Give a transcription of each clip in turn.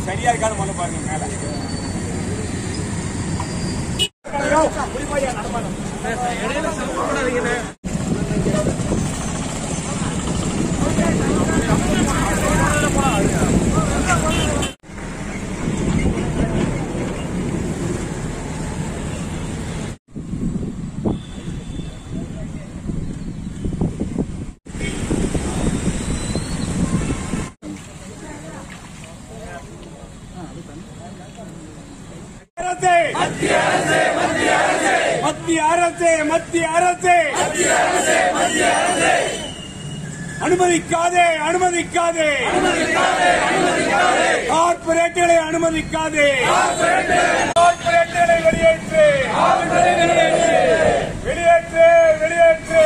சரியா இருக்கான்னு முதல்ல பாருங்க மேல அரசே மத்திய அரசே மத்திய அரசே அனுமதிக்காதே அனுமதிக்காதே கார்பரேட்டுகளை அனுமதிக்காதே கார்பரேட்டுகளை வெளியேற்று வெளியேற்று வெளியேற்று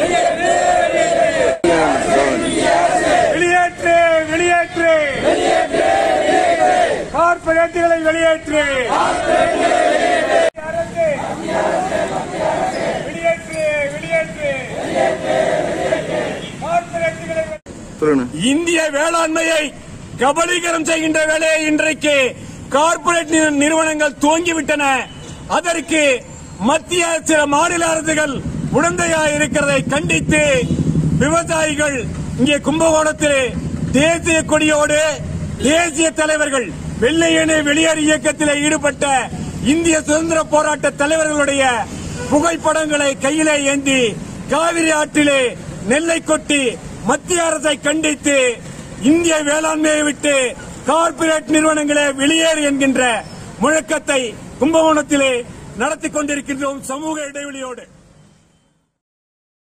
வெளியேற்று வெளியேற்று கார்பரேட்டுகளை வெளியேற்று அரசு வெளியேற்று வெளியேற்று கார்பரேட்டுகளை இந்திய வேளாண்மையை கபலீகரம் செய்கின்ற வேலையை இன்றைக்கு கார்ப்பரேட் நிறு- நிறுவனங்கள் துவங்கிவிட்டன அதற்கு மத்திய சில மாநில அரசுகள் உடந்தையாக இருக்கிறதை கண்டித்து விவசாயிகள் இங்கே கும்பகோணத்தில் தேசிய கொடியோடு தேசிய தலைவர்கள் வெள்ளையனே வெளியேறு இயக்கத்தில் ஈடுபட்ட இந்திய சுதந்திர போராட்ட தலைவர்களுடைய புகைப்படங்களை கையிலே ஏந்தி காவிரி ஆற்றிலே நெல்லை கொட்டி மத்திய அரசை கண்டித்து இந்திய வேளாண்மையை விட்டு கார்ப்பரேட் நிறுவனங்களே வெளியேறு என்கின்ற முழக்கத்தை கும்பகோணத்திலே நடத்திக் கொண்டிருக்கின்றோம் சமூக இடைவெளியோடு